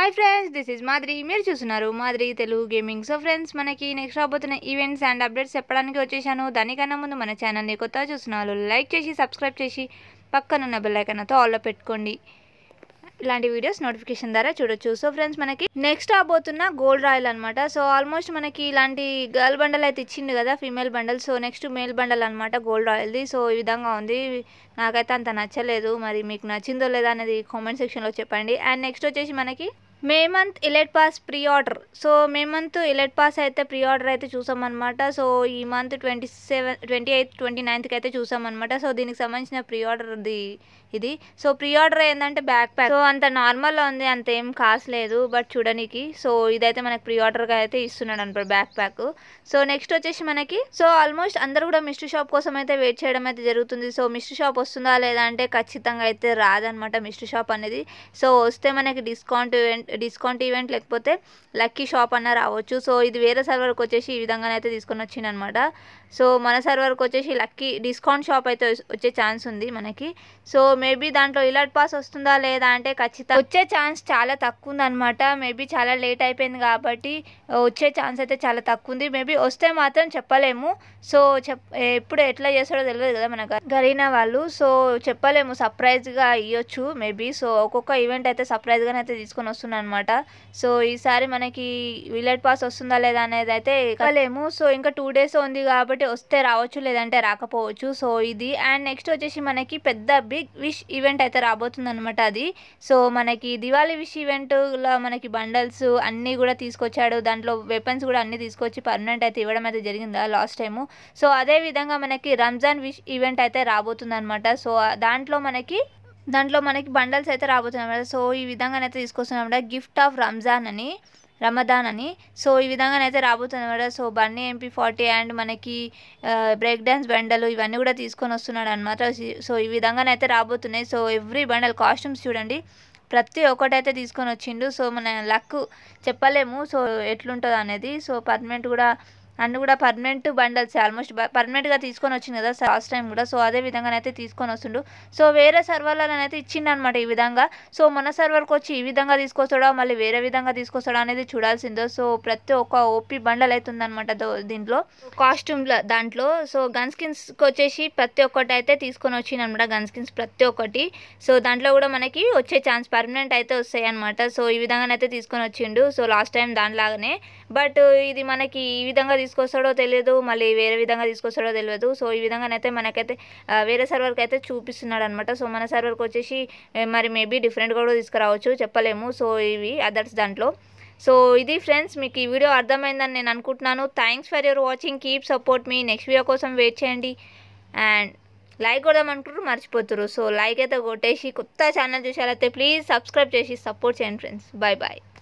hi friends this is మాదిరి మీరు చూస్తున్నారు మాదిరి తెలుగు గేమింగ్ సో ఫ్రెండ్స్ మనకి నెక్స్ట్ రాబోతున్న ఈవెంట్స్ అండ్ అప్డేట్స్ చెప్పడానికి వచ్చేసాను దానికన్నా ముందు మన ఛానల్ని కొత్తగా చూస్తున్నారు లైక్ చేసి సబ్స్క్రైబ్ చేసి పక్కనున్న బెల్ ఐకాన్తో ఆల్లో పెట్టుకోండి ఇలాంటి వీడియోస్ నోటిఫికేషన్ ద్వారా చూడొచ్చు సో ఫ్రెండ్స్ మనకి నెక్స్ట్ రాబోతున్న గోల్డ్ రాయల్ అనమాట సో ఆల్మోస్ట్ మనకి ఇలాంటి గర్ల్ బండల్ అయితే ఇచ్చిండు కదా female bundle so next male bundle అనమాట గోల్డ్ రాయల్ది సో ఈ విధంగా ఉంది నాకైతే అంత నచ్చలేదు మరి మీకు నచ్చిందో లేదా అనేది కామెంట్ సెక్షన్లో చెప్పండి అండ్ నెక్స్ట్ వచ్చేసి మనకి May month elite pass preorder so May month elite pass అయితే ప్రీ ఆర్డర్ అయితే చూసామన్నమాట సో ఈ month twenty seven twenty eighth twenty నైన్త్కి అయితే చూసామన్నమాట సో దీనికి సంబంధించిన ప్రీ ఆర్డర్ది ఇది సో ప్రీ ఆర్డర్ ఏంటంటే బ్యాక్ ప్యాక్ సో అంత నార్మల్ ఉంది అంత ఏం కాసలేదు బట్ చూడడానికి సో ఇదైతే మనకి ప్రీ ఆర్డర్గా అయితే ఇస్తున్నాడు అనమాట బ్యాక్ ప్యాక్ సో నెక్స్ట్ వచ్చేసి మనకి సో ఆల్మోస్ట్ అందరూ కూడా మిస్టర్ షాప్ కోసం అయితే వెయిట్ చేయడం అయితే జరుగుతుంది సో మిస్టర్ షాప్ వస్తుందా లేదా అంటే ఖచ్చితంగా అయితే రాదనమాట మిస్టర్ షాప్ అనేది సో వస్తే మనకి డిస్కౌంట్ ఈవెంట్ డిస్కౌంట్ ఈవెంట్ లేకపోతే లక్కీ షాప్ అన్న రావచ్చు సో ఇది వేరే సర్వర్కి వచ్చేసి ఈ విధంగానైతే తీసుకొని వచ్చింది అనమాట సో మన సర్వర్కి వచ్చేసి లక్కీ డిస్కౌంట్ షాప్ అయితే వచ్చే ఛాన్స్ ఉంది మనకి సో మేబీ దాంట్లో ఇలర్ట్ పాస్ వస్తుందా లేదా అంటే ఖచ్చితంగా వచ్చే ఛాన్స్ చాలా తక్కువ ఉందన్నమాట మేబీ చాలా లేట్ అయిపోయింది కాబట్టి వచ్చే ఛాన్స్ అయితే చాలా తక్కువ ఉంది మేబీ వస్తే మాత్రం చెప్పలేము సో చెప్ ఎప్పుడు ఎట్లా చేస్తాడో తెలియదు కదా మన గరీనా వాళ్ళు సో చెప్పలేము సర్ప్రైజ్గా ఇవ్వచ్చు మేబీ సో ఒక్కొక్క ఈవెంట్ అయితే సర్ప్రైజ్గానే అయితే తీసుకొని వస్తున్నాను అనమాట సో ఈసారి మనకి విలెట్ పాస్ వస్తుందా లేదా అనేది అయితే చెప్పలేము సో ఇంకా టూ డేస్ ఉంది కాబట్టి వస్తే రావచ్చు లేదంటే రాకపోవచ్చు సో ఇది అండ్ నెక్స్ట్ వచ్చేసి మనకి పెద్ద బిగ్ విష్ ఈవెంట్ అయితే రాబోతుంది అనమాట అది సో మనకి దివాళీ విష్ ఈవెంట్లో మనకి బండల్స్ అన్నీ కూడా తీసుకొచ్చాడు దాంట్లో వెపన్స్ కూడా అన్నీ తీసుకొచ్చి పర్మనెంట్ అయితే ఇవ్వడం అయితే జరిగిందా లాస్ట్ టైము సో అదే విధంగా మనకి రంజాన్ విష్ ఈవెంట్ అయితే రాబోతుంది అనమాట సో దాంట్లో మనకి దాంట్లో మనకి బండల్స్ అయితే రాబోతున్నాయి అనమాట సో ఈ విధంగానైతే తీసుకొస్తున్నాం గిఫ్ట్ ఆఫ్ రంజాన్ అని రమదాన్ అని సో ఈ విధంగానైతే రాబోతుంది అనమాట so bunny MP forty and మనకి బ్రేక్ డ్యాన్స్ బండలు ఇవన్నీ కూడా తీసుకొని వస్తున్నాడు అనమాట సో ఈ విధంగానైతే రాబోతున్నాయి సో ఎవ్రీ బండల్ కాస్ట్యూమ్స్ చూడండి ప్రతి ఒక్కటైతే తీసుకొని వచ్చిండు సో మన లక్ చెప్పలేము సో ఎట్లుంటుంది అనేది సో పర్మనెంట్ కూడా అన్నీ కూడా పర్మనెంట్ బండల్స్ ఆల్మోస్ట్ పర్మనెంట్గా తీసుకొని వచ్చింది కదా లాస్ట్ టైం కూడా సో అదే విధంగానైతే తీసుకొని వస్తుండు సో వేరే సర్వర్లనైతే ఇచ్చిండు అనమాట ఈ విధంగా సో మన సర్వర్కి వచ్చి ఈ విధంగా తీసుకొస్తాడా మళ్ళీ వేరే విధంగా తీసుకొస్తాడా అనేది చూడాల్సిందో సో ప్రతి ఒక్క ఓపీ బండల్ అవుతుందన్నమాట దీంట్లో కాస్ట్యూమ్ల దాంట్లో సో గన్ స్కిన్స్కి వచ్చేసి ప్రతి ఒక్కటి అయితే తీసుకొని వచ్చింది అనమాట గన్ స్కిన్స్ ప్రతి ఒక్కటి సో దాంట్లో కూడా మనకి వచ్చే ఛాన్స్ పర్మనెంట్ అయితే వస్తాయి అనమాట సో ఈ విధంగానైతే తీసుకొని వచ్చిండు సో లాస్ట్ టైం దానిలాగానే బట్ ఇది మనకి ఈ విధంగా తీసుకొస్తాడో తెలియదు మళ్ళీ వేరే విధంగా తీసుకొస్తాడో తెలియదు సో ఈ విధంగానైతే మనకైతే వేరే సర్వర్కి అయితే చూపిస్తున్నాడు అనమాట సో మన సర్వర్కి వచ్చేసి మరి మేబీ డిఫరెంట్ కూడా తీసుకురావచ్చు చెప్పలేము సో ఇవి అదర్స్ దాంట్లో సో ఇది ఫ్రెండ్స్ మీకు ఈ వీడియో అర్థమైందని నేను అనుకుంటున్నాను thanks for your watching keep support మీ నెక్స్ట్ వీడియో కోసం వెయిట్ చేయండి అండ్ లైక్ కొడదాం అనుకుంటారు మర్చిపోతారు సో లైక్ అయితే కొట్టేసి కొత్త ఛానల్ చూసారైతే ప్లీజ్ సబ్స్క్రైబ్ చేసి సపోర్ట్ చేయండి ఫ్రెండ్స్ బాయ్ బాయ్